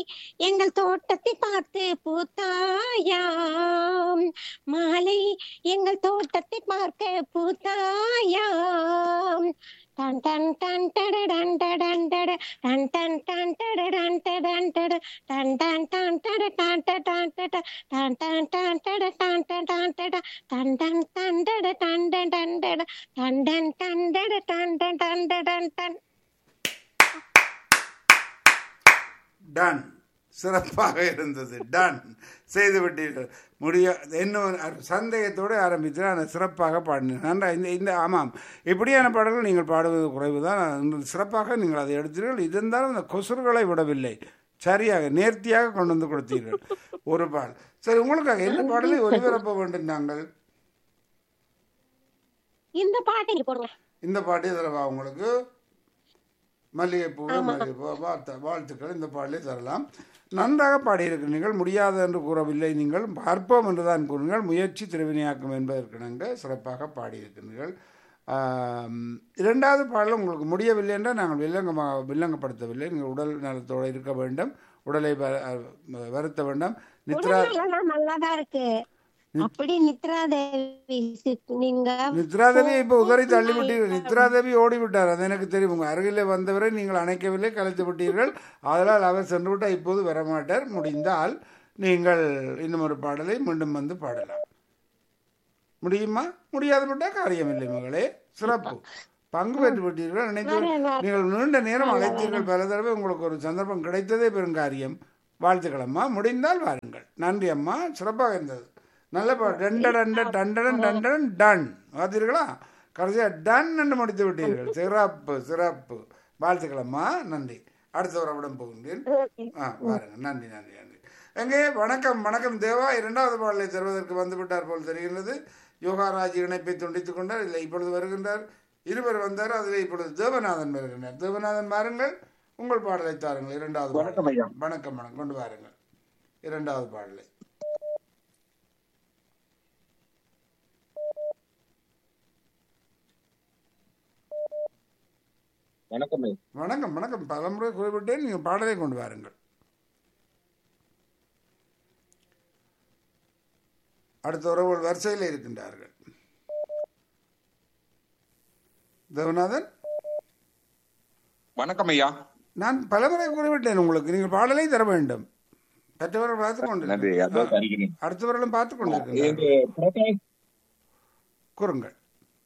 எங்கள் தோட்டத்தை பார்த்து பூத்தாயாம் மாலை எங்கள் தோட்டத்தை பார்க்க பூத்தாயாம் டன் டன் டன் டட டன் டடன் டட டன் டன் டன் டட டன் டடன் டட டன் டன் டன் டட டன் டடன் டட டன் டன் டன் டட டன் டடன் டட டன் டன் டன் டட டன் டன் டட டன் டன் டன் டட டன் டன் டன் டன் டன் டன் சிறப்பாக இருந்தது டன் செய்து விட்டீர்கள் முடிய இன்னும் சந்தேகத்தோடு ஆரம்பித்து நான் சிறப்பாக பாடினேன் நன்றா இந்த இந்த ஆமாம் இப்படியான பாடல்கள் நீங்கள் பாடுவது குறைவு தான் சிறப்பாக நீங்கள் அதை எடுத்தீர்கள் இருந்தாலும் அந்த கொசுறுகளை விடவில்லை சரியாக நேர்த்தியாக கொண்டு வந்து கொடுத்தீர்கள் ஒரு பாடல் சரி உங்களுக்காக என்ன பாடலை ஒளிபரப்ப வேண்டும் நாங்கள் இந்த பாட்டை இங்க போடுங்க இந்த பாட்டே தரவா உங்களுக்கு மல்லிகைப்பூ மல்லிகைப்பூ வாழ்த்து வாழ்த்துக்கள் இந்த பாடலை தரலாம் நன்றாக பாடியிருக்கிறீர்கள் முடியாது என்று கூறவில்லை நீங்கள் பார்ப்போம் என்று தான் கூறுங்கள் முயற்சி திருவினையாக்கும் என்பதற்கிணங்க சிறப்பாக பாடியிருக்கிறீர்கள் ஆம், இரண்டாவது பாடல் உங்களுக்கு முடியவில்லை என்றால் நாங்கள் வில்லங்கமா வில்லங்கப்படுத்தவில்லை நீங்கள் உடல் நலத்தோடு இருக்க வேண்டும் உடலை வ- அஹ் வருத்த வேண்டாம் நித்ரா உடல்நலம் நல்லாதான் இருக்கு அப்படி நித்ரா தேவி சி- நீங்க நித்ராதேவி இப்போ உதறி தள்ளி விட்டீர்கள் நித்ராதேவி ஓடி விட்டார் அது எனக்கு தெரியும் உங்கள் அருகிலே வந்தவரை நீங்கள் அணைக்கவில்லை கலைத்து விட்டீர்கள் அதனால் அவர் சென்று விட்டால் இப்போது வரமாட்டார் முடிந்தால் நீங்கள் இன்னும் ஒரு பாடலை மீண்டும் வந்து பாடலாம் முடியுமா முடியாது விட்டால் காரியமில்லை மகளே சிறப்பு பங்கு பெற்று விட்டீர்கள் நினைத்து நீங்கள் நீண்ட நேரம் அழைத்தீர்கள் பல தடவை உங்களுக்கு ஒரு சந்தர்ப்பம் கிடைத்ததே பெருங்காரியம் வாழ்த்துக்களம்மா முடிந்தால் வாருங்கள் நன்றி அம்மா சிறப்பாக இருந்தது நல்ல பாட்டு டண்ட டண்ட டண்டடன் டண்டடன் டன் பார்த்தீர்களா கடைசியாக டன் என்று முடித்து விட்டீர்கள் சிறப்பு சிறப்பு வாழ்த்துக்களம்மா நன்றி அடுத்த உறவிடம் போகின்றேன் ஆ பாருங்க நன்றி நன்றி நன்றி எங்கே வணக்கம் வணக்கம் தேவா இரண்டாவது பாடலை தருவதற்கு வந்து விட்டார் போல் தெரிகிறது யோகாராஜ் இணைப்பை துண்டித்துக் கொண்டார் இல்லை இப்பொழுது வருகின்றார் இருவர் வந்தார் அதில் இப்பொழுது தேவநாதன் வருகின்றார் தேவநாதன் பாருங்கள் உங்கள் பாடலை தாருங்கள் இரண்டாவது வணக்கம் பாடல். ஐயா. வணக்கம் வணக்கம் கொண்டு வாருங்கள் இரண்டாவது பாடலை வணக்கம் ஐயா. வணக்கம் வணக்கம் பலமுறை குறிப்பிட்டேன் நீங்கள் பாடலை கொண்டு வாருங்கள் அடுத்த உறவுகள் வரிசையில் இருக்கின்றார்கள் தேவநாதன் வணக்கம் ஐயா நான் பலமுறை குறிப்பிட்டேன் உங்களுக்கு நீங்கள் பாடலை தர வேண்டும் மற்றவர்கள் பார்த்து நன்றி ஐயா. அதோ கொண்டு தருகிறேன். அடுத்தவர்களும் பார்த்து கொண்டிருக்கின்றார்கள் இது பிரகாஷ் கூறுங்கள்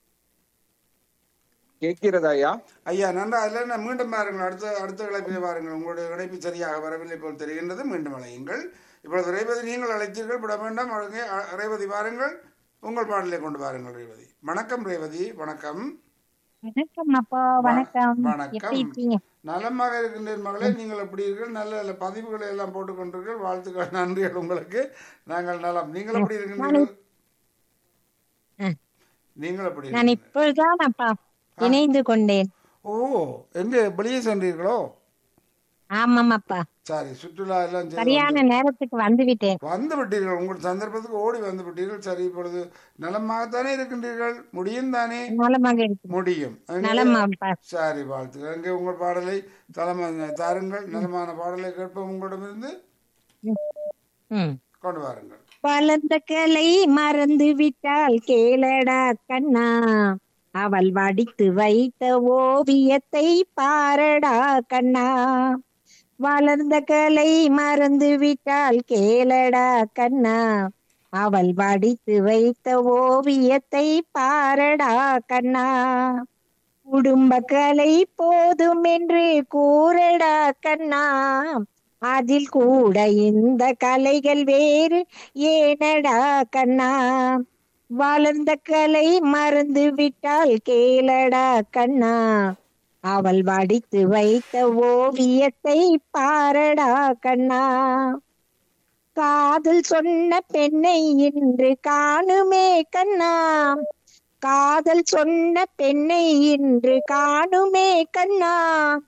கேட்கிறதா ஐயா ஐயா நன்றா அதில் நான் மீண்டும் பாருங்கள் அடுத்த அடுத்த இழைப்பில் பாருங்கள் உங்களுடைய இணைப்பு சரியாக வரவில்லை போல் தெரிகின்றது மீண்டும் அழையுங்கள் இப்பொழுது ரேவதி நீங்கள் அழைத்தீர்கள் விட வேண்டாம் அழகே அ- ரேவதி பாருங்கள் உங்கள் பாடலை கொண்டு வாருங்கள் ரேவதி வணக்கம் ரேவதி வணக்கம் வணக்கம் அப்பா வணக்கம் வணக்கம். எப்படி இருக்கீங்க நலமாக இருக்கின்றேன் மகளே நீங்கள் எப்படி இருக்கீர்கள் நல்ல நல்ல பதிவுகளை எல்லாம் போட்டுக்கொண்டீர்கள் வாழ்த்துக்கள் நன்றிகள் உங்களுக்கு நாங்கள் நலம் நீங்கள் எப்படி இருக்கின்றீர்கள் ம். நீங்கள் எப்படி நான் இருக்கீர்கள்? இப்பொழுதுதான் அப்பா இணைந்து கொண்டேன் ஓ எங்கே வெளியே சென்றீர்களோ ஆமாம் அப்பா சரி சுற்றுலா எல்லாம் செய்து சரியான நேரத்துக்கு வந்து விட்டேன் வந்து விட்டீர்கள் உங்கள் சந்தர்ப்பத்துக்கு ஓடி வந்து விட்டீர்கள் சரி இப்பொழுது நலமாகத்தானே இருக்கின்றீர்கள் முடியும் தானே நலமாக இருக்கு முடியும் அங்கே- நலமா அப்பா சரி வாழ்த்துக்கள் அங்கே உங்கள் பாடலை தலைமை தாருங்கள் நலமான பாடலை கேட்போம் உங்களிடமிருந்து ம் கொண்டு வாருங்கள் வளர்ந்த கலை மறந்து விட்டால் கேளடா கண்ணா அவள் வடித்து வைத்த ஓவியத்தை பாரடா கண்ணா வளர்ந்த கலை மறந்து விட்டால் கேளடா கண்ணா அவள் வடித்து வைத்த ஓவியத்தை பாரடா கண்ணா குடும்ப கலை போதும் என்று கூறடா கண்ணா அதில் கூட இந்த கலைகள் வேறு ஏனடா கண்ணா வளர்ந்த கலை மறந்து விட்டால் கேளடா கண்ணா அவள் வடித்து வைத்த ஓவியத்தை பாரடா கண்ணா காதல் சொன்ன பெண்ணை இன்று காணுமே கண்ணா காதல் சொன்ன பெண்ணை இன்று காணுமே கண்ணா